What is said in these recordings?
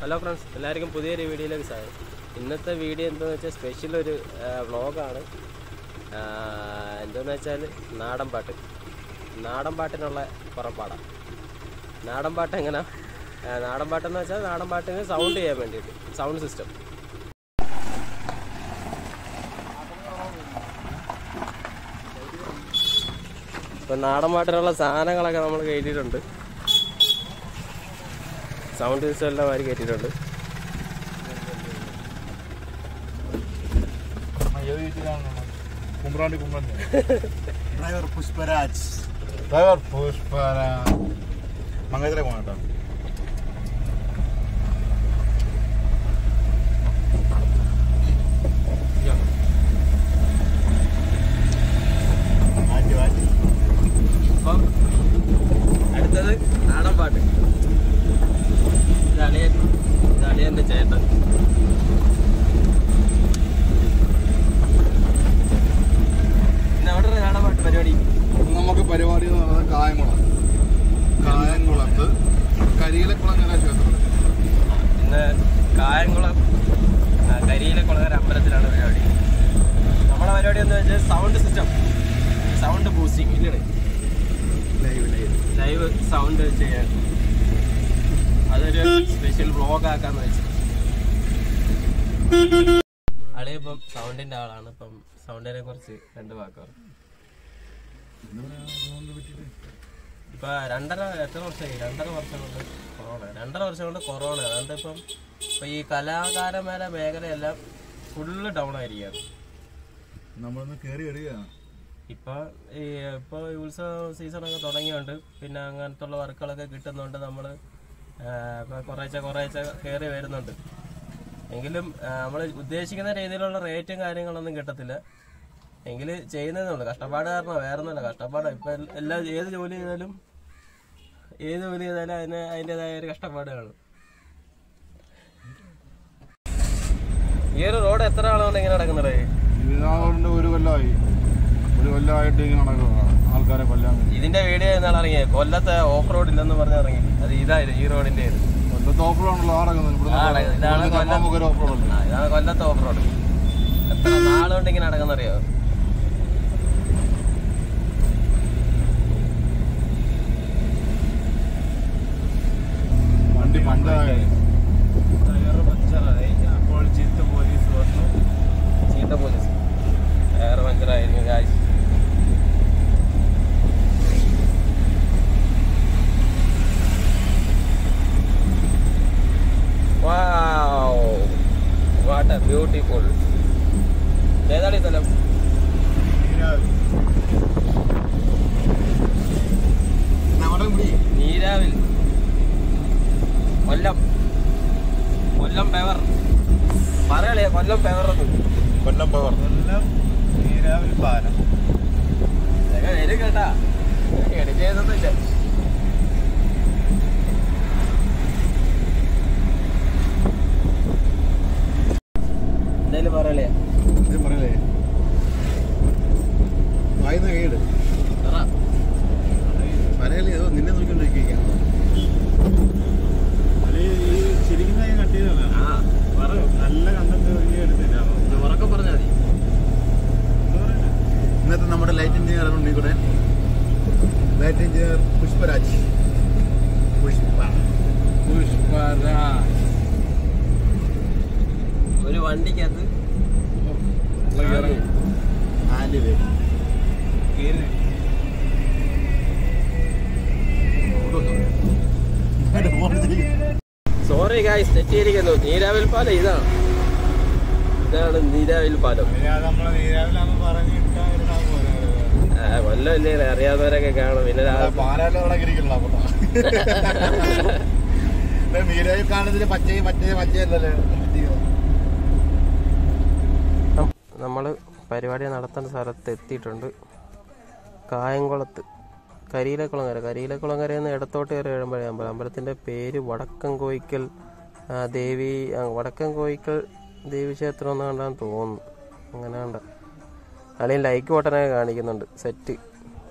Hello friends എല്ലാവർക്കും പുതിയൊരു വീഡിയോയിലേക്ക് സ്വാഗതം ഇന്നത്തെ വീഡിയോ എന്താണെന്ന് വെച്ചാൽ സ്പെഷ്യൽ ഒരു വ്ളോഗാണ് എന്താണെന്ന് വെച്ചാൽ നാടൻ പാട്ട് നാടൻ പാട്ടിനുള്ള പുറപ്പാടാണ് നാടൻ പാട്ട് എങ്ങനെ നാടൻ പാട്ടെന്ന് വെച്ചാൽ നാടൻ പാട്ടിന് സൗണ്ട് ചെയ്യാൻ വേണ്ടിയിട്ട് സൗണ്ട് സിസ്റ്റം ഇപ്പം നാടൻ പാട്ടിനുള്ള സാധനങ്ങളൊക്കെ നമ്മൾ കയറ്റിയിട്ടുണ്ട് സൗണ്ട് സിസ്റ്റം എല്ലാം വാരി കയറ്റിയിട്ടുണ്ട് കുമ്പ്രാണ്ടി കുമ്പ്രാണ്ടി ഡ്രൈവർ പുഷ്പരാജ് ഡ്രൈവർ പുഷ്പരാജ് മംഗളത്തിലെ പോകണം കേട്ടോ മാറ്റി മാറ്റി അപ്പം അടുത്തത് നാടൻ പാട്ട് ഇത് അളിയൻ ഇത് അളിയൻ്റെ ചേട്ടൻ പിന്നെ അവിടെ ഒരു നാടൻ പാട്ട് പരിപാടി നമുക്ക് പരിപാടി എന്ന് പറയുന്നത് കായംകുളം കായംകുളത്ത് കരിയിലക്കുളങ്ങര ക്ഷേത്രം ഇന്ന് കായംകുളം ആ, കരിയിലക്കുളങ്ങര അമ്പലത്തിലാണ് പരിപാടി നമ്മുടെ പരിപാടി എന്ന് വെച്ചാൽ സൗണ്ട് സിസ്റ്റം സൗണ്ട് ബൂസ്റ്റിംഗ് ഇല്ലേ ലൈവ് ലൈവ് ലൈവ് സൗണ്ട് ചെയ്യാൻ അതൊരു സ്പെഷ്യൽ വ്ളോഗ് ആക്കാന്ന് വെച്ചു അളിയിപ്പം സൗണ്ടിന്റെ ആളാണ് ഇപ്പം സൗണ്ടിനെ കുറിച്ച് രണ്ട് വാക്കുകൾ ഇപ്പൊ രണ്ടര എത്ര വർഷമായി രണ്ടര വർഷം കൊണ്ട് കൊറോണ രണ്ടര വർഷം കൊണ്ട് കൊറോണ അതുകൊണ്ട് ഇപ്പം ഇപ്പൊ ഈ കലാകാരന്മാര മേഖലയെല്ലാം ഫുള്ള് ഡൗൺ ആയിരിക്കുകയാണ് നമ്മളൊന്ന് കയറി വരികയാണ് ഇപ്പൊ ഈ ഇപ്പൊ ഈ ഉത്സവ സീസണൊക്കെ തുടങ്ങിയോണ്ട് പിന്നെ അങ്ങനത്തുള്ള വർക്കുകളൊക്കെ കിട്ടുന്നുണ്ട് നമ്മള് ആ, ഇപ്പൊ കുറേശ്ശെ കുറേശ്ശെ കയറി വരുന്നുണ്ട് എങ്കിലും നമ്മൾ ഉദ്ദേശിക്കുന്ന രീതിയിലുള്ള റേറ്റും കാര്യങ്ങളൊന്നും കിട്ടത്തില്ല എങ്കിൽ ചെയ്യുന്നതേ ഉള്ളൂ കഷ്ടപ്പാട് കാരണം വേറെ ഒന്നുമല്ല കഷ്ടപ്പാട് ഇപ്പൊ എൽ- എല്ലാ ഏത് ജോലി ചെയ്താലും ഏത് ജോലി ചെയ്താലും അതിന് അതിൻ്റെതായ ഒരു കഷ്ടപ്പാട് കാണും ഈ ഒരു റോഡ് എത്ര ആളുകൊണ്ട് ഇങ്ങനെ നടക്കുന്നത് ഇതിനാളുകൊണ്ട് ഒരു കൊല്ലമായി ഒരു കൊല്ലമായിട്ട് ഇങ്ങനെ നടക്കുക ആൾക്കാരെ കൊല്ലാൻ വേണ്ടി ഇതിന്റെ വീഡിയോ എന്നാണ് ഇറങ്ങിയത് കൊല്ലത്തെ ഓഫ് റോഡ് ഇല്ലെന്ന് പറഞ്ഞ് ഇറങ്ങി അത് ഇതായിരുന്നു ഈ റോഡിന്റെ ഇത്. കൊല്ലത്ത് ഓഫ് റോഡാണല്ലോ ആ നടക്കുന്നത് ആ, നടക്കുന്നത്. ഇതാണ് കൊല്ലം. നമുക്ക് ഒരു ഓഫ് റോഡല്ലേ ആ, ഇതാണ് കൊല്ലത്തെ ഓഫ് റോഡ് എത്ര നാളുകൊണ്ട് ഇങ്ങനെ നടക്കുന്നറിയോ വണ്ടി പഞ്ചായ ടയർ പഞ്ചറായി അപ്പോൾ ചീത്ത പോലീസ് വന്നു ചീത്ത പോലീസ് ടയർ പഞ്ചറായിരുന്നു ഗായ്സ് വാട്ട് എ ബ്യൂട്ടിഫുൾ ഏതാണ് ഈ സ്ഥലം നമ്മുടെ മുടി നീരാവിൽ കൊല്ലം കൊല്ലം പെവർ പറയളേ കൊല്ലം പെവർ എന്ന് കൊല്ലം പവർ കൊല്ലം നീരാവിൽ പാലം ഇതൊക്കെ വരും കേട്ടാ എഡിറ്റ് ചെയ്തൊന്നുമില്ല എന്തായാലും പറയലേ ഇത് പറയലേ വായുന്ന കേട് പറ പറയലേ ഏതോ നിന്നെ നോക്കിക്കൊണ്ടിരിക്കുക ശരിക്കും ഞാൻ കട്ട് ചെയ്തതാണ് ആ പറ നല്ല കണ്ടന്റ് വീഡിയോ എടുത്തിട്ടാണോ ഇത് ഉറക്കം പറഞ്ഞാൽ മതി ഇന്നത്തെ നമ്മുടെ ലൈറ്റ് എഞ്ചിനീയർ ഉണ്ട് ഇവിടെ ലൈറ്റ് എഞ്ചിനീയർ പുഷ്പരാജ് പുഷ്പ പുഷ്പരാജ് ഒരു വണ്ടിക്കകത്ത് നാല് പേര് സോറി ഗായ്സ് തെറ്റിയിരിക്കുന്നു നീരാവിൽ പാലം ഇതാണ് ഇതാണ് നീരാവിൽ പാലം നമ്മളെ നീരാവിലാന്ന് പറഞ്ഞിട്ടാ പോലെ ആ, കൊല്ലമല്ലേ അറിയാവുന്നവരൊക്കെ കാണും പിന്നെ രാ- പാലാലോ ഇരിക്കണല്ലോ നീരായി കാണുന്നതിന് പച്ചയും മറ്റേ മറ്റേയല്ലല്ലോ നമ്മൾ പരിപാടി നടത്തേണ്ട സ്ഥലത്ത് എത്തിയിട്ടുണ്ട് കായംകുളത്ത് കരിയിലക്കുളങ്ങര കരിയിലക്കുളങ്ങരയിൽ നിന്ന് ഇടത്തോട്ട് കയറി വരുമ്പോഴേ അമ്പലം അമ്പലത്തിൻ്റെ പേര് വടക്കം കോയിക്കൽ ആ, ദേവി ആ, വടക്കം കോയിക്കൽ ദേവി ക്ഷേത്രം എന്ന് കണ്ടാന്ന് തോന്നുന്നു അങ്ങനെ കണ്ട അല്ലെങ്കിൽ ലൈക്ക് ബട്ടനൊക്കെ കാണിക്കുന്നുണ്ട് സെറ്റ്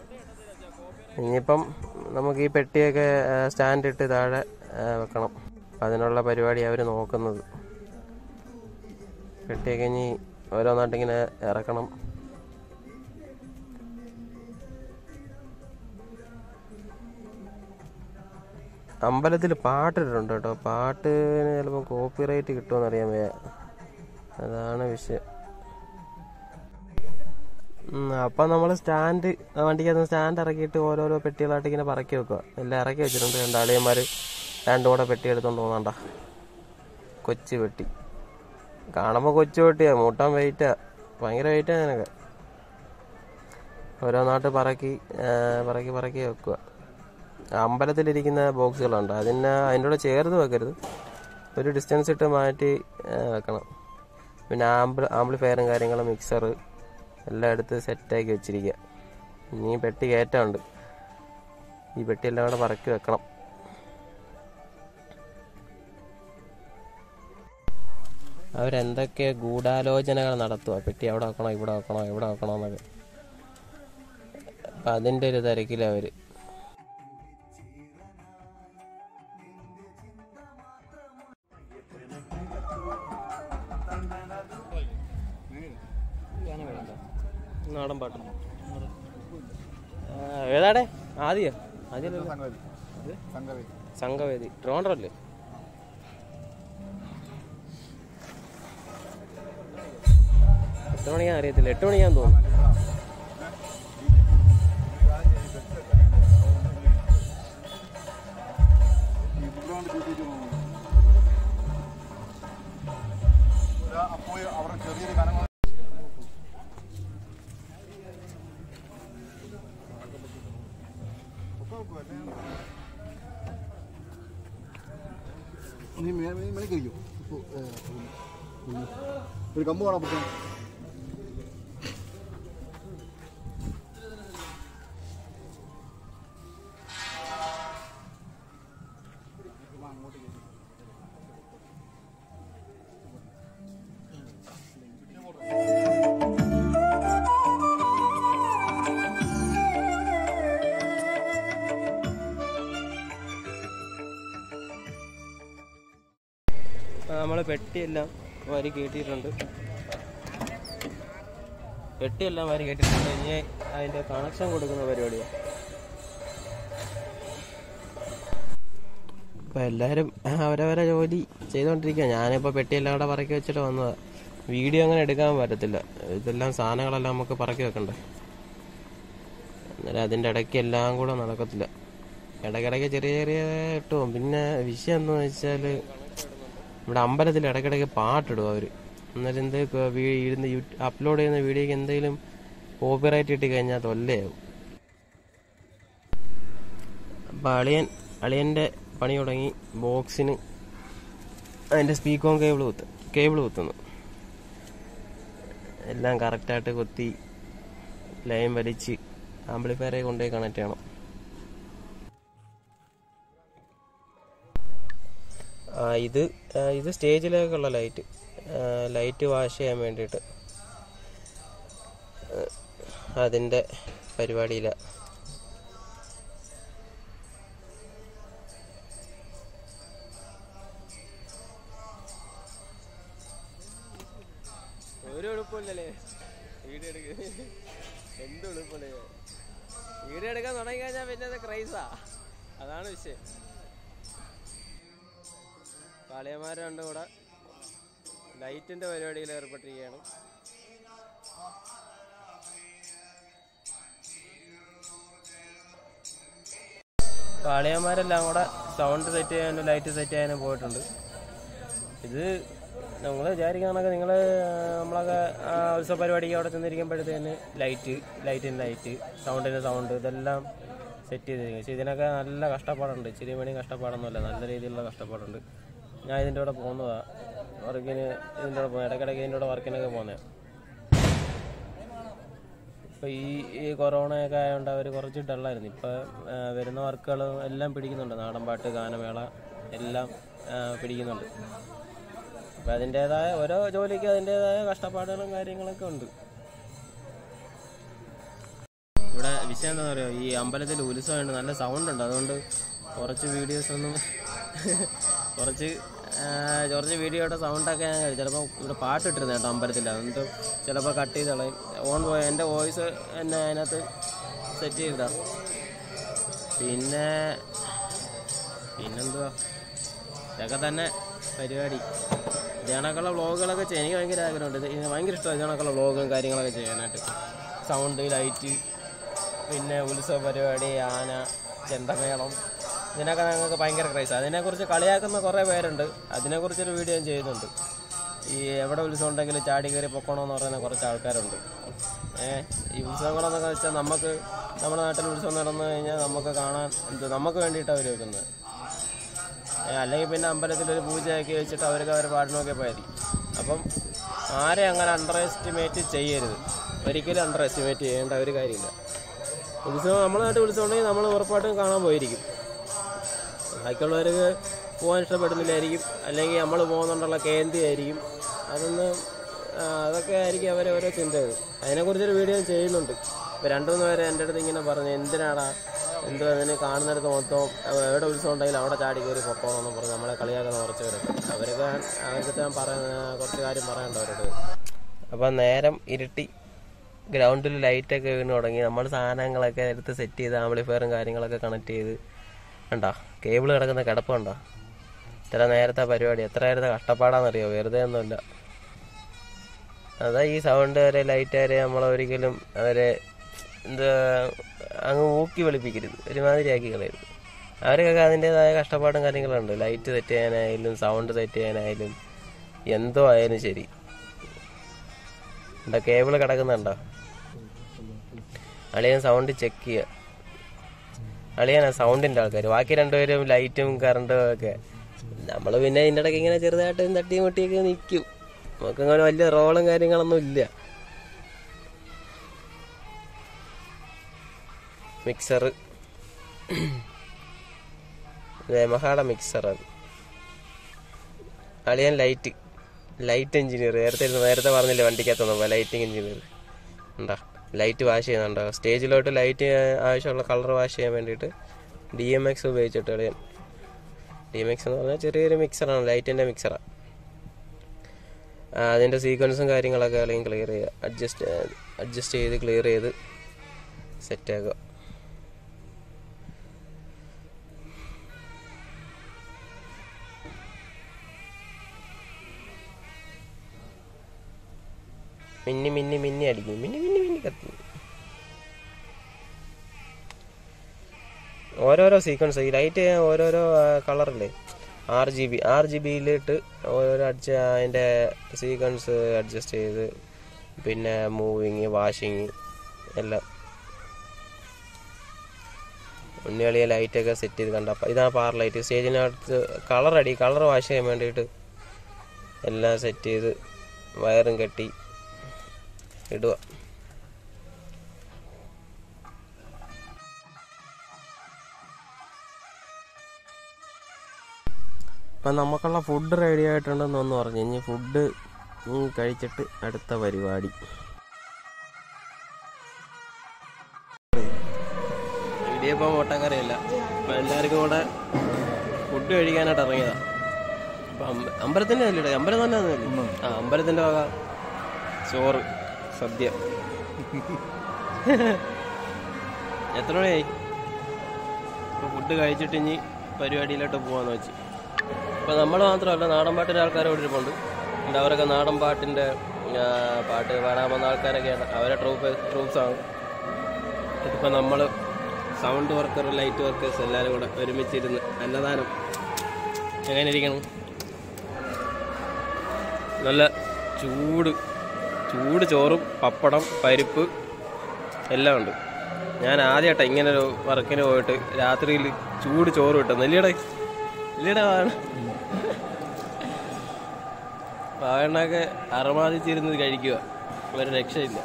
ഇനിയിപ്പം നമുക്ക് ഈ പെട്ടിയൊക്കെ സ്റ്റാൻഡ് ഇട്ട് താഴെ ആ, വെക്കണം അപ്പം അതിനുള്ള പരിപാടി അവർ നോക്കുന്നത് പെട്ടിയൊക്കെ ഇനി ഓരോന്നായിട്ടിങ്ങനെ ഇറക്കണം അമ്പലത്തിൽ പാട്ടിട്ടുണ്ട് കേട്ടോ പാട്ടിന് ചിലപ്പോൾ കോപ്പി റൈറ്റ് കിട്ടുമെന്ന് അറിയാൻ വയ്യ അതാണ് വിഷയം ഉം, അപ്പം നമ്മൾ സ്റ്റാൻഡ് വണ്ടിക്കകത്ത് സ്റ്റാൻഡ് ഇറക്കിയിട്ട് ഓരോരോ പെട്ടികളായിട്ട് ഇങ്ങനെ പറക്കി വെക്കുക എല്ലാം ഇറക്കി വെച്ചിട്ടുണ്ട് രണ്ട് അളിയന്മാർ രണ്ടും കൂടെ പെട്ടി എടുത്തോണ്ട് പോകുന്നുണ്ട കൊച്ചു പെട്ടി കാണുമ്പോൾ കൊച്ചു പെട്ടിയാ മൂട്ടാൻ വെയിറ്റാ ഭയങ്കര വെയിറ്റാ നിനക്ക് ഓരോന്നായിട്ട് പറക്കി ആ, പറക്കി പറക്കി വെക്കുക അമ്പലത്തിലിരിക്കുന്ന ബോക്സുകളുണ്ട് അതിനെ അതിൻ്റെ കൂടെ ചേർത്ത് വെക്കരുത് ഒരു ഡിസ്റ്റൻസ് ഇട്ട് മാറ്റി ആ, വെക്കണം പിന്നെ ആംബിൾ ആംപ്ലിഫയറും കാര്യങ്ങളും മിക്സർ എല്ലാം എടുത്ത് സെറ്റാക്കി വെച്ചിരിക്കുക ഇനി പെട്ടി കയറ്റമുണ്ട് ഈ പെട്ടി എല്ലാം കൂടെ പറക്കി വെക്കണം അവരെന്തൊക്കെ ഗൂഢാലോചനകൾ നടത്തുക പെട്ടി അവിടെ വെക്കണോ ഇവിടെ വെക്കണോ ഇവിടെ വെക്കണോ എന്നൊക്കെ അപ്പം അതിൻ്റെ ഒരു തിരക്കിലാണ് അവർ നാടൻ പാട്ട് ഏതാടെ ആദ്യ ആദ്യം സംഗതി സംഗതി സംഘവേദി ട്രോണ്ടറല്ലേ എത്ര മണിക്കാന്ന് അറിയത്തില്ല എട്ട് മണിക്കാന്ന് തോന്നുന്നു അപ്പോൾ അവിടെ ചെറിയൊരു കനം നീ മേളിക്കഴിക്കും ഒരു കമ്പ് വേണം പൊക്കാൻ നമ്മൾ പെട്ടിയെല്ലാം വരി കയറ്റിയിട്ടുണ്ട് പെട്ടിയെല്ലാം വരി കയറ്റിയിട്ടുണ്ട് ഇനി അതിൻ്റെ കണക്ഷൻ കൊടുക്കുന്ന പരിപാടിയാണ് ഇപ്പം എല്ലാവരും അവരവരെ ജോലി ചെയ്തുകൊണ്ടിരിക്കുക ഞാനിപ്പോൾ പെട്ടിയെല്ലാം കൂടെ പറക്കി വെച്ചിട്ട് വന്നതാണ് വീഡിയോ അങ്ങനെ എടുക്കാൻ പറ്റത്തില്ല ഇതെല്ലാം സാധനങ്ങളെല്ലാം നമുക്ക് പറക്കി വെക്കണ്ടേ അന്നേരം അതിൻ്റെ ഇടയ്ക്ക് എല്ലാം കൂടെ നടക്കത്തില്ല ഇടയ്ക്കിടയ്ക്ക് ചെറിയ ചെറിയ ഇട്ടും പിന്നെ വിഷയം എന്താണെന്ന് വെച്ചാൽ ഇവിടെ അമ്പലത്തിൽ ഇടയ്ക്കിടയ്ക്ക് പാട്ടിടും അവർ അന്നേരം എന്ത് ഇരുന്ന് അപ്ലോഡ് ചെയ്യുന്ന വീഡിയോക്ക് എന്തെങ്കിലും കോപ്പിറൈറ്റ് ഇട്ട് കഴിഞ്ഞാൽ തൊല്ലയാവും അപ്പം അളിയൻ അളിയൻ്റെ പണി തുടങ്ങി ബോക്സിന് അതിൻ്റെ സ്പീക്കോൺ കേബിൾ കുത്ത് കേബിൾ കുത്തുന്നു എല്ലാം കറക്റ്റായിട്ട് കുത്തി ലൈൻ വലിച്ച് ആംപ്ലിഫയറെ കൊണ്ടുപോയി കണക്ട് ചെയ്യണം ആ, ഇത് ആ, ഇത് സ്റ്റേജിലേക്കുള്ള ലൈറ്റ് ലൈറ്റ് വാഷ് ചെയ്യാൻ വേണ്ടിയിട്ട് അതിൻ്റെ പരിപാടിയിലാണ് ഒരു എളുപ്പമില്ലല്ലേ വീഡിയോ എടുക്ക എന്ത് എളുപ്പമില്ലേ വീഡിയോ എടുക്കാൻ തുടങ്ങി കഴിഞ്ഞാൽ പിന്നെ അത് ക്രൈസാ അതാണ് വിഷയം കാളിയന്മാർ രണ്ടും കൂടെ ലൈറ്റിന്റെ പരിപാടിയിൽ ഏർപ്പെട്ടിരിക്കുകയാണ് കാളിയന്മാരെല്ലാം കൂടെ സൗണ്ട് സെറ്റ് ചെയ്യാനും ലൈറ്റ് സെറ്റ് ചെയ്യാനും പോയിട്ടുണ്ട് ഇത് നമ്മൾ വിചാരിക്കുകയാണെങ്കിൽ നിങ്ങൾ നമ്മളൊക്കെ ആ ഉത്സവ പരിപാടിക്ക് അവിടെ ചെന്നിരിക്കുമ്പോഴത്തേന് ലൈറ്റ് ലൈറ്റിന് ലൈറ്റ് സൗണ്ടിന് സൗണ്ട് ഇതെല്ലാം സെറ്റ് ചെയ്തിരിക്കും പക്ഷേ ഇതിനൊക്കെ നല്ല കഷ്ടപ്പാടുണ്ട് ഇച്ചിരി മണി കഷ്ടപ്പാടൊന്നുമല്ല നല്ല രീതിയിലുള്ള കഷ്ടപ്പാടുണ്ട് ഞാൻ ഇതിൻ്റെ കൂടെ പോകുന്നതാണ് വർക്കിന് ഇതിൻ്റെ കൂടെ പോകുന്നത് ഇടയ്ക്കിടയ്ക്ക് ഇതിൻ്റെ കൂടെ വർക്കിനൊക്കെ പോകുന്നത് ഇപ്പോൾ ഈ ഈ കൊറോണയൊക്കെ ആയതുകൊണ്ട് അവർ കുറച്ച് ഡള്ളായിരുന്നു ഇപ്പോൾ വരുന്ന വർക്കുകൾ എല്ലാം പിടിക്കുന്നുണ്ട് നാടൻപാട്ട് ഗാനമേള എല്ലാം ആ, പിടിക്കുന്നുണ്ട് അപ്പം അതിൻ്റേതായ ഓരോ ജോലിക്ക് അതിൻ്റേതായ കഷ്ടപ്പാടുകളും കാര്യങ്ങളൊക്കെ ഉണ്ട് ഇവിടെ വിഷയം എന്താ പറയുക ഈ അമ്പലത്തിൽ ഉത്സവമുണ്ട് നല്ല സൗണ്ട് ഉണ്ട് അതുകൊണ്ട് കുറച്ച് വീഡിയോസ് ഒന്നും കുറച്ച് ആ, കുറച്ച് വീഡിയോയുടെ സൗണ്ടൊക്കെ ഞാൻ ചിലപ്പോൾ ഇവിടെ പാട്ട് ഇട്ടിരുന്നു കേട്ടോ അമ്പലത്തിൽ എന്നിട്ട് ചിലപ്പോൾ കട്ട് ചെയ്ത് കളയും ഓൺ പോയ എൻ്റെ വോയിസ് എന്നെ അതിനകത്ത് സെറ്റ് ചെയ്താ പിന്നെ പിന്നെന്തുവാ ഇതൊക്കെ തന്നെ പരിപാടി ഇത് കണക്കുള്ള വ്ളോഗുകളൊക്കെ ചെയ്യാൻ എനിക്ക് ഭയങ്കര ആഗ്രഹമുണ്ട് ഇത് ഇത് ഭയങ്കര ഇഷ്ടമാണ് ഇത് കണക്കുള്ള വ്ളോഗും കാര്യങ്ങളൊക്കെ ചെയ്യാനായിട്ട് സൗണ്ട് ലൈറ്റ് പിന്നെ ഉത്സവ പരിപാടി ആന ചെണ്ടമേളം ഇതിനൊക്കെ ഞങ്ങൾക്ക് ഭയങ്കര ക്രൈസ് അതിനെക്കുറിച്ച് കളിയാക്കുന്ന കുറേ പേരുണ്ട് അതിനെക്കുറിച്ചൊരു വീഡിയോ ഞാൻ ചെയ്യുന്നുണ്ട് ഈ എവിടെ ഉത്സവം ഉണ്ടെങ്കിലും ചാടി കയറി പൊക്കണമെന്ന് പറയുന്ന കുറച്ച് ആൾക്കാരുണ്ട് ഏഹ് ഈ ഉത്സവങ്ങളെന്നൊക്കെ വെച്ചാൽ നമുക്ക് നമ്മുടെ നാട്ടിൽ ഉത്സവം നടന്നു കഴിഞ്ഞാൽ നമുക്ക് കാണാൻ എന്ത് നമുക്ക് വേണ്ടിയിട്ടാണ് അവർ വെക്കുന്നത് ഏ, അല്ലെങ്കിൽ പിന്നെ അമ്പലത്തിലൊരു പൂജയാക്കി വെച്ചിട്ട് അവർക്ക് അവർ പാടിനൊക്കെ പോയായിരിക്കും അപ്പം ആരെ അങ്ങനെ അണ്ടർ എസ്റ്റിമേറ്റ് ചെയ്യരുത് ഒരിക്കലും അണ്ടർ എസ്റ്റിമേറ്റ് ചെയ്യേണ്ട ഒരു കാര്യമില്ല ഉത്സവം നമ്മുടെ നാട്ടിൽ ഉത്സവം ഉണ്ടെങ്കിൽ നമ്മൾ ഉറപ്പായിട്ടും കാണാൻ പോയിരിക്കും ബാക്കിയുള്ളവർക്ക് പോകാൻ ഇഷ്ടപ്പെടുന്നില്ലായിരിക്കും അല്ലെങ്കിൽ നമ്മൾ പോകുന്നുണ്ടുള്ള കേന്ദ്രമായിരിക്കും അതൊന്ന് ആ, അതൊക്കെ ആയിരിക്കും അവരെ ഓരോ ചിന്തകൾ അതിനെക്കുറിച്ചൊരു വീഡിയോ ഞാൻ ചെയ്യുന്നുണ്ട് ഇപ്പോൾ രണ്ടു മൂന്ന് പേരെ എൻ്റെ അടുത്ത് ഇങ്ങനെ പറഞ്ഞു എന്തിനാടാ എന്തോ അതിന് കാണുന്നിടത്ത് മൊത്തം അവ- എവിടെ ഉത്സവം ഉണ്ടെങ്കിലും അവിടെ ചാടി കയറി പൊക്കോളെന്ന് പറഞ്ഞ് നമ്മളെ കളിയാക്കുന്ന കുറച്ച് പേരൊക്കെ അവരൊക്കെ അവർക്ക് ഞാൻ പറയുന്ന കുറച്ച് കാര്യം പറയണ്ട അവരോട് അപ്പം നേരം ഇരുട്ടി ഗ്രൗണ്ടിൽ ലൈറ്റൊക്കെ വീണ് തുടങ്ങി നമ്മൾ സാധനങ്ങളൊക്കെ എടുത്ത് സെറ്റ് ചെയ്ത് ആംപ്ലിഫയറും കാര്യങ്ങളൊക്കെ കണക്ട് ചെയ്ത് കണ്ടോ കേബിൾ കിടക്കുന്ന കിടപ്പ് കണ്ടോ ഇത്ര നേരത്തെ പരിപാടി എത്ര നേരത്തെ കഷ്ടപ്പാടാണെന്നറിയോ വെറുതെ ഒന്നുമില്ല അതാ ഈ സൗണ്ട് വരെ ലൈറ്റ് വരെ നമ്മൾ ഒരിക്കലും അവരെ എന്താ അങ്ങ് ഊക്കി വെളുപ്പിക്കരുത് ഒരുമാതിരി ആക്കി കളയരുത് അവർക്കൊക്കെ അതിൻ്റെതായ കഷ്ടപ്പാടും കാര്യങ്ങളുണ്ട് ലൈറ്റ് സെറ്റ് ചെയ്യാനായാലും സൗണ്ട് സെറ്റ് ചെയ്യാനായാലും എന്തോ ആയാലും ശരി എന്താ കേബിൾ കിടക്കുന്നുണ്ടോ അളിയൻ സൗണ്ട് ചെക്ക് ചെയ്യുക അളിയനാ സൗണ്ടിന്റെ ആൾക്കാർ ബാക്കി രണ്ടുപേരും ലൈറ്റും കറണ്ടും ഒക്കെ നമ്മൾ പിന്നെ ഇതിൻ്റെ ഇടയ്ക്ക് ഇങ്ങനെ ചെറുതായിട്ട് തട്ടിയും മുട്ടിയൊക്കെ നിൽക്കും നമുക്കങ്ങനെ വലിയ റോളും കാര്യങ്ങളൊന്നും ഇല്ല മിക്സർ യമഹയുടെ മിക്സർ അത് അളിയൻ ലൈറ്റ് ലൈറ്റ് എഞ്ചിനീയർ നേരത്തെ നേരത്തെ പറഞ്ഞില്ലേ വണ്ടിക്കകത്തൊന്നും ലൈറ്റിംഗ് എഞ്ചിനീയർ ഉണ്ടാ ലൈറ്റ് വാഷ് ചെയ്യുന്നുണ്ടോ സ്റ്റേജിലോട്ട് ലൈറ്റ് ആവശ്യമുള്ള കളർ വാഷ് ചെയ്യാൻ വേണ്ടിയിട്ട് ഡി എം എക്സ് ഉപയോഗിച്ചിട്ട് കളിയാൻ ഡി എം എക്സ് എന്ന് പറഞ്ഞാൽ ചെറിയൊരു മിക്സറാണ് ലൈറ്റിൻ്റെ മിക്സറാണ് അതിൻ്റെ സീക്വൻസും കാര്യങ്ങളൊക്കെ അല്ലെങ്കിൽ ക്ലിയർ ചെയ്യുക അഡ്ജസ്റ്റ് അഡ്ജസ്റ്റ് ചെയ്ത് ക്ലിയർ ചെയ്ത് സെറ്റാക്കുക മിന്നി മിന്നി മിന്നി അടിക്കും മിന്നി മിന്നി മിന്നി കത്തി ഓരോരോ സീക്വൻസ് ഈ ലൈറ്റ് ഓരോരോ കളറില്ലേ R G B R G ബിയിലിട്ട് ഓരോരോ അഡ്ജ അതിൻ്റെ സീക്വൻസ് അഡ്ജസ്റ്റ് ചെയ്ത് പിന്നെ മൂവിങ് വാഷിങ് എല്ലാം ഉണ്ണികളിയെ ലൈറ്റൊക്കെ സെറ്റ് ചെയ്ത് കണ്ട ഇതാണ് പാർ ലൈറ്റ് സ്റ്റേജിനകത്ത് കളർ അടി കളർ വാഷ് ചെയ്യാൻ വേണ്ടിയിട്ട് എല്ലാം സെറ്റ് ചെയ്ത് വയറും കെട്ടി ഇടുക അപ്പം നമുക്കുള്ള ഫുഡ് റെഡി ആയിട്ടുണ്ടെന്ന് ഒന്ന് പറഞ്ഞു ഇനി ഫുഡ് കഴിച്ചിട്ട് അടുത്ത പരിപാടി ഇടിയപ്പം മുട്ടക്കറിയല്ല അപ്പം എല്ലാവർക്കും കൂടെ ഫുഡ് കഴിക്കാനായിട്ട് ഇറങ്ങിയതാ അപ്പം അമ്പ- അമ്പലത്തിൻ്റെ അല്ലേ അമ്പലം തന്നെ ആണെന്നല്ലേ? ആ അമ്പലത്തിൻ്റെ വക ചോറ് സദ്യ എത്ര മണിയായി ഇപ്പൊ ഫുഡ് കഴിച്ചിട്ട് ഇനി പരിപാടിയിലോട്ട് പോവാന്ന് വെച്ച് ഇപ്പൊ നമ്മൾ മാത്രമല്ല നാടൻ പാട്ടിന്റെ ആൾക്കാരെ ഇവിടെ ഇരിപ്പുണ്ട് ഉണ്ട് അവരൊക്കെ നാടൻ പാട്ടിന്റെ ആ, പാട്ട് പാടാൻ വന്ന ആൾക്കാരൊക്കെയാണ് അവരെ ട്രൂപ്പ് ട്രൂപ്സ് ആണ് ഇപ്പൊ നമ്മള് സൗണ്ട് വർക്കർ ലൈറ്റ് വർക്കേഴ്സ് എല്ലാവരും കൂടെ ഒരുമിച്ചിരുന്ന് അന്നദാനം എങ്ങനെ ഇരിക്കണം നല്ല ചൂട് ചൂട് ചോറും പപ്പടം പരിപ്പ് എല്ലാം ഉണ്ട് ഞാൻ ആദ്യമായിട്ടാണ് ഇങ്ങനെ ഒരു വർക്കിന് പോയിട്ട് രാത്രിയിൽ ചൂട് ചോറ് കിട്ടുന്നു ഇല്ലയുടെ ഇല്ലയുടെ പാവണ്ണൊക്കെ അറമാദിച്ചിരുന്ന് കഴിക്കുക ഒരു രക്ഷയില്ല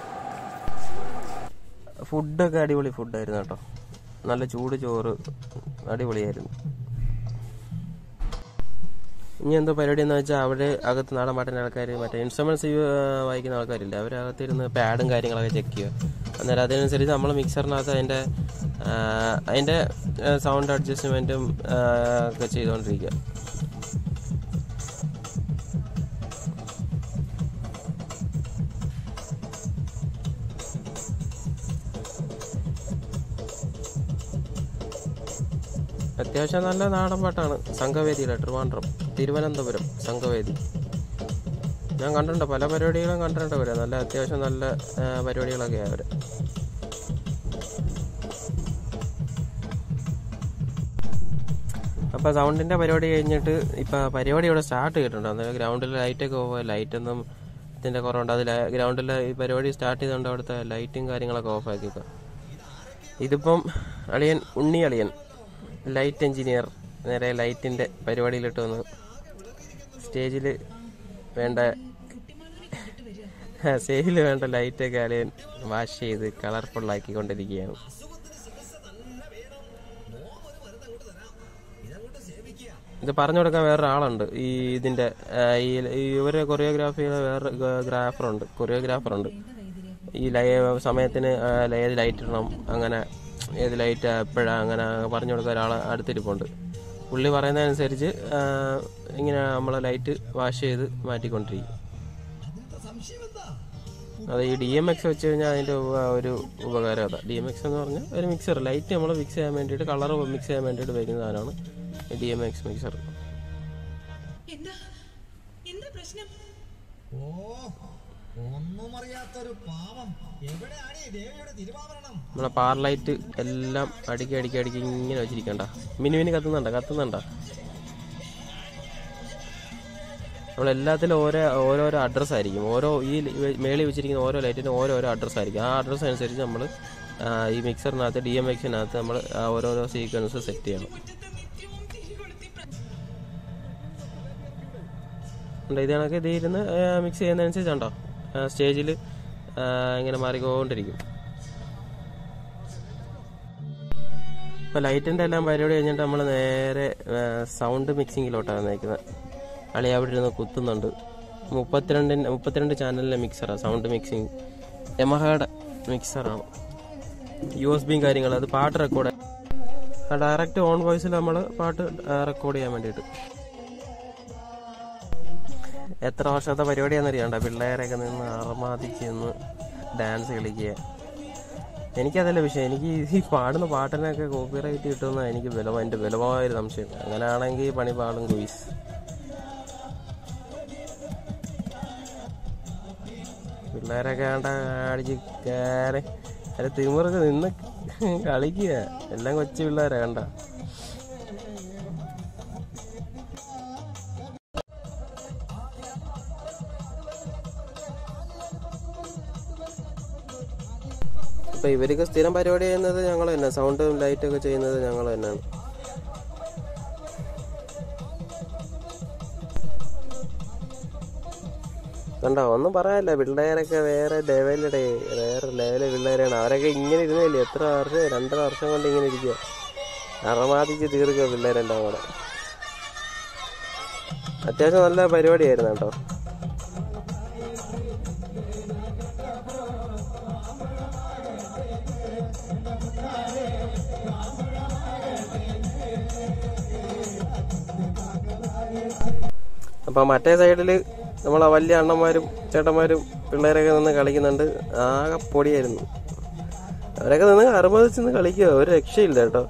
ഫുഡൊക്കെ അടിപൊളി ഫുഡായിരുന്നു കേട്ടോ നല്ല ചൂട് ചോറ് അടിപൊളിയായിരുന്നു ഇനി എന്തോ പരിപാടി എന്ന് വെച്ചാൽ അവിടെ അകത്ത് നാടൻ പാട്ടിൻ്റെ ആൾക്കാർ മറ്റേ ഇൻസ്ട്രുമെന്റ്സ് വായിക്കുന്ന ആൾക്കാരില്ല അവരകത്തിരുന്ന് പാഡും കാര്യങ്ങളൊക്കെ ചെക്ക് ചെയ്യുക അന്നേരം അതിനനുസരിച്ച് നമ്മൾ മിക്സറിനകത്ത് അതിൻ്റെ അതിൻ്റെ സൗണ്ട് അഡ്ജസ്റ്റ്മെൻറ്റും ഒക്കെ ചെയ്തുകൊണ്ടിരിക്കുക അത്യാവശ്യം നല്ല നാടൻ പാട്ടാണ് സംഘവേദിയിലെ ട്രിവാൻഡ്രം തിരുവനന്തപുരം സംഘവേദി ഞാൻ കണ്ടിട്ടുണ്ട് പല പരിപാടികളും കണ്ടിട്ടുണ്ട് അവര് നല്ല അത്യാവശ്യം നല്ല ആ, പരിപാടികളൊക്കെയാണ് അവര് അപ്പോൾ സൗണ്ടിൻ്റെ പരിപാടി കഴിഞ്ഞിട്ട് ഇപ്പോൾ പരിപാടി ഇവിടെ സ്റ്റാർട്ട് ചെയ്തിട്ടുണ്ട് അന്നേരം ഗ്രൗണ്ടിൽ ലൈറ്റൊക്കെ ഓഫ് ലൈറ്റൊന്നും ഇതിൻ്റെ കുറവുണ്ട് അത് ഗ്രൗണ്ടിൽ ഈ പരിപാടി സ്റ്റാർട്ട് ചെയ്തുകൊണ്ട് അവിടുത്തെ ലൈറ്റും കാര്യങ്ങളൊക്കെ ഓഫ് ആക്കിയേക്കാം ഇതിപ്പം അളിയൻ ഉണ്ണി അളിയൻ ലൈറ്റ് എഞ്ചിനീയർ നേരെ ലൈറ്റിൻ്റെ പരിപാടിയിലിട്ട് വന്ന് സ്റ്റേജിൽ വേണ്ട സ്റ്റേജിൽ വേണ്ട ലൈറ്റൊക്കെ അളിയൻ വാഷ് ചെയ്ത് കളർഫുള്ളാക്കിക്കൊണ്ടിരിക്കുകയാണ് ഇത് പറഞ്ഞു കൊടുക്കാൻ വേറൊരാളുണ്ട് ഈ ഇതിന്റെ ആ, ഈ ഈ ഇവരെ കൊറിയോഗ്രാഫിയിലെ വേറെ ഗ്രാഫറുണ്ട് കൊറിയോഗ്രാഫറുണ്ട് ഈ ലൈ സമയത്തിന് ആ, ഏത് ലൈറ്റ് ഇടണം അങ്ങനെ ഏത് ലൈറ്റ് എപ്പോഴാ അങ്ങനെ പറഞ്ഞു കൊടുക്കാൻ ഒരാൾ അടുത്തിരിപ്പുണ്ട് പുള്ളി പറയുന്നതനുസരിച്ച് ആ, ഇങ്ങനെ നമ്മൾ ലൈറ്റ് വാഷ് ചെയ്ത് മാറ്റിക്കൊണ്ടിരിക്കും അത് ഈ ഡി എം എക്സ് വെച്ച് കഴിഞ്ഞാൽ അതിൻ്റെ ഉപ- ഒരു ഉപകാരം അതാ ഡി എം എക്സ് എന്ന് പറഞ്ഞാൽ ഒരു മിക്സർ ലൈറ്റ് നമ്മൾ മിക്സ് ചെയ്യാൻ വേണ്ടിയിട്ട് കളർ മിക്സ് ചെയ്യാൻ വേണ്ടിയിട്ട് വരുന്ന സാധനമാണ് ഡി എം എക്സ് മിക്സർ എന്താ എന്താ പ്രശ്നം ഓ ഒന്നും അറിയാത്തൊരു പാവം എവിടെയാണ് ഈ ദേവിയുടെ തിരുവാഭരണം നമ്മളെ പാർ ലൈറ്റ് എല്ലാം അടുക്കി അടുക്കി അടുക്കി ഇങ്ങനെ വെച്ചിരിക്കണ്ട മിനുവിന് കത്തുന്നുണ്ട കത്തുന്നുണ്ട നമ്മളെല്ലാത്തിലും ഓരോ ഓരോരോ അഡ്രസ്സ് ആയിരിക്കും ഓരോ ഈ മേളിൽ വെച്ചിരിക്കുന്ന ഓരോ ലൈറ്റിനും ഓരോരോ അഡ്രസ്സ് ആയിരിക്കും ആ അഡ്രസ്സ് അനുസരിച്ച് നമ്മൾ ഈ മിക്സറിനകത്ത് ഡി എം എക്സിനകത്ത് നമ്മൾ ഓരോരോ സീക്വൻസ് സെറ്റ് ചെയ്യണം ഉണ്ട് ഇത് കണക്ക് ഇത് ഇരുന്ന് മിക്സ് ചെയ്യുന്നതനുസരിച്ചുണ്ടോ സ്റ്റേജിൽ ഇങ്ങനെ മാറിക്കൊണ്ടിരിക്കും ഇപ്പോൾ ലൈറ്റിൻ്റെ എല്ലാം പരിപാടി കഴിഞ്ഞിട്ട് നമ്മൾ നേരെ സൗണ്ട് മിക്സിങ്ങിലോട്ടാണ് നയിക്കുന്നത് അളി അവിടെ ഇരുന്ന് കുത്തുന്നുണ്ട് മുപ്പത്തിരണ്ടിന് മുപ്പത്തിരണ്ട് ചാനലിലെ മിക്സറാണ് സൗണ്ട് മിക്സിങ് യമഹയുടെ മിക്സറാണ് യു എസ് ബിയും കാര്യങ്ങൾ അത് പാട്ട് റെക്കോർഡ് ഡയറക്റ്റ് ഓൺ വോയിസിൽ നമ്മൾ പാട്ട് റെക്കോർഡ് ചെയ്യാൻ വേണ്ടിയിട്ട് എത്ര വർഷത്തെ പരിപാടിയാണെന്നറിയണ്ട പിള്ളേരൊക്കെ നിന്ന് അറമാതിച്ച് നിന്ന് ഡാൻസ് കളിക്കുക എനിക്കതല്ല വിഷയം എനിക്ക് ഈ- ഈ പാടുന്ന പാട്ടിനൊക്കെ കോപ്പിറൈറ്റ് കിട്ടുന്ന എനിക്ക് ബലം എൻ്റെ ബലമായൊരു സംശയം അങ്ങനെയാണെങ്കിൽ പണി പാടും കുയിസ് പിള്ളേരൊക്കെ വേണ്ട അടിച്ച് കയറി അല്ല തിമിറൊക്കെ നിന്ന് കളിക്കുക എല്ലാം കൊച്ചു പിള്ളേരാ കണ്ട അപ്പൊ ഇവർക്ക് സ്ഥിരം പരിപാടി ചെയ്യുന്നത് ഞങ്ങൾ തന്നെ സൗണ്ടും ലൈറ്റും ഒക്കെ ചെയ്യുന്നത് ഞങ്ങൾ തന്നെയാണ് കണ്ടോ ഒന്നും പറയാനില്ല പിള്ളേരൊക്കെ വേറെ ലെവലിടെ വേറെ ലെവല് പിള്ളേരാണ് അവരൊക്കെ ഇങ്ങനെ ഇരുന്നില്ലേ എത്ര വർഷം രണ്ടര വർഷം കൊണ്ട് ഇങ്ങനെ ഇരിക്കുക അറമാതിച്ച് തീർക്കുക പിള്ളേരെല്ലാം കൂടെ അത്യാവശ്യം നല്ല പരിപാടിയായിരുന്നു കേട്ടോ അപ്പം മറ്റേ സൈഡിൽ നമ്മളെ വലിയ അണ്ണന്മാരും ചേട്ടന്മാരും പിള്ളേരൊക്കെ നിന്ന് കളിക്കുന്നുണ്ട് ആകെ പൊടിയായിരുന്നു അവരൊക്കെ നിന്ന് അറുപതിച്ച് നിന്ന് കളിക്കുക ഒരു രക്ഷയില്ല കേട്ടോ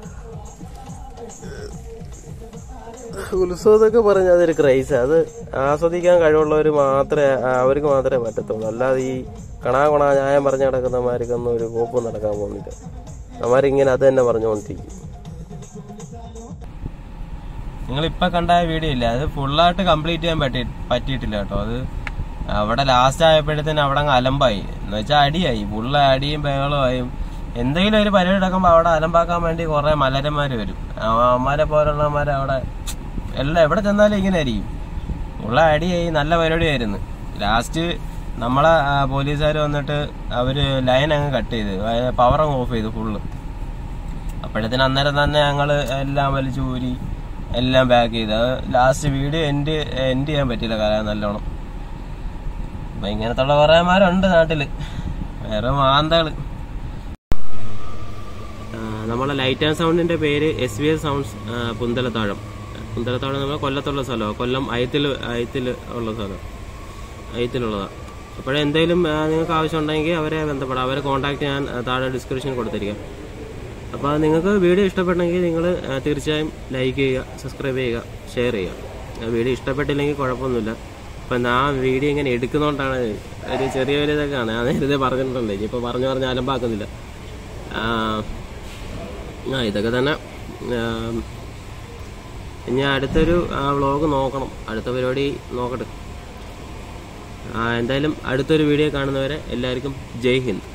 ഉത്സവം എന്നൊക്കെ പറഞ്ഞാൽ അതൊരു ക്രൈസ് അത് ആസ്വദിക്കാൻ കഴിവുള്ളവർ മാത്രമേ അവർക്ക് മാത്രമേ പറ്റത്തുള്ളൂ അല്ലാതെ ഈ കണാ കൊണാ ന്യായം പറഞ്ഞു നടക്കുന്നമാർക്കൊന്നും ഒരു കോപ്പും നടക്കാൻ പോകുന്നില്ല അവരിങ്ങനെ അത് തന്നെ പറഞ്ഞുകൊണ്ടിരിക്കും നിങ്ങൾ ഇപ്പൊ കണ്ട വീഡിയോ ഇല്ല അത് ഫുള്ളായിട്ട് കംപ്ലീറ്റ് ചെയ്യാൻ പറ്റി പറ്റിയിട്ടില്ല കേട്ടോ അത് അവിടെ ലാസ്റ്റ് ആയപ്പോഴത്തേന് അവിടെ അങ്ങ് അലമ്പായി എന്ന് വെച്ചാൽ അടിയായി ഫുള്ള് അടിയും ബഹളമായും എന്തെങ്കിലും ഒരു പരിപാടി നടക്കുമ്പോൾ അവിടെ അലമ്പാക്കാൻ വേണ്ടി കുറെ മലരന്മാര് വരും അമ്മമാരെ പോലുള്ളമാരെ അവിടെ എല്ലാം എവിടെ ചെന്നാലും ഇങ്ങനെ ആയിരിക്കും ഉള്ള അടിയായി നല്ല പരിപാടിയായിരുന്നു ലാസ്റ്റ് നമ്മളെ പോലീസുകാർ വന്നിട്ട് അവര് ലൈൻ അങ്ങ് കട്ട് ചെയ്ത് പവർ അങ്ങ് ഓഫ് ചെയ്തു ഫുള്ള് അപ്പോഴത്തേന് അന്നേരം തന്നെ ഞങ്ങള് എല്ലാം വലിച്ചു ഊരി എല്ലാം ബാക്ക് ചെയ്ത് അത് ലാസ്റ്റ് വീഡിയോ എൻഡ് എൻഡ് ചെയ്യാൻ പറ്റിയില്ല കാരണം നല്ലോണം അപ്പൊ ഇങ്ങനത്തുള്ള കുറേമാരുണ്ട് നാട്ടില് വേറെ മാന്തകള് നമ്മളെ ലൈറ്റ് ആൻഡ് സൗണ്ടിന്റെ പേര് S V S sounds Punthalathazham Punthalathazham നമ്മൾ കൊല്ലത്തുള്ള സ്ഥലമാണ് കൊല്ലം അയത്തിൽ അയത്തിൽ ഉള്ള സ്ഥലം അയത്തിലുള്ളതാണ് അപ്പോഴെന്തെങ്കിലും നിങ്ങൾക്ക് ആവശ്യം ഉണ്ടെങ്കിൽ അവരെ ബന്ധപ്പെടാം അവരെ കോൺടാക്ട് ഞാൻ ആ, താഴെ ഡിസ്ക്രിപ്ഷൻ കൊടുത്തിരിക്കാം അപ്പോൾ നിങ്ങൾക്ക് വീഡിയോ ഇഷ്ടപ്പെട്ടെങ്കിൽ നിങ്ങൾ തീർച്ചയായും ലൈക്ക് ചെയ്യുക സബ്സ്ക്രൈബ് ചെയ്യുക ഷെയർ ചെയ്യുക ആ വീഡിയോ ഇഷ്ടപ്പെട്ടില്ലെങ്കിൽ കുഴപ്പമൊന്നുമില്ല അപ്പം ആ വീഡിയോ ഇങ്ങനെ എടുക്കുന്നതുകൊണ്ടാണ് ഒരു ചെറിയ ഒരു ഇതൊക്കെയാണ് ഞാൻ നേരത്തെ പറഞ്ഞിട്ടുണ്ട് ഇനിയിപ്പോൾ പറഞ്ഞു പറഞ്ഞ് അലമ്പാക്കുന്നില്ല ആ ആ, ഇതൊക്കെ തന്നെ ആ, ഇനി അടുത്തൊരു വ്ളോഗ് നോക്കണം അടുത്ത പരിപാടി നോക്കട്ടെ ആ, എന്തായാലും അടുത്തൊരു വീഡിയോ കാണുന്നവരെ എല്ലാവർക്കും ജയ് ഹിന്ദ്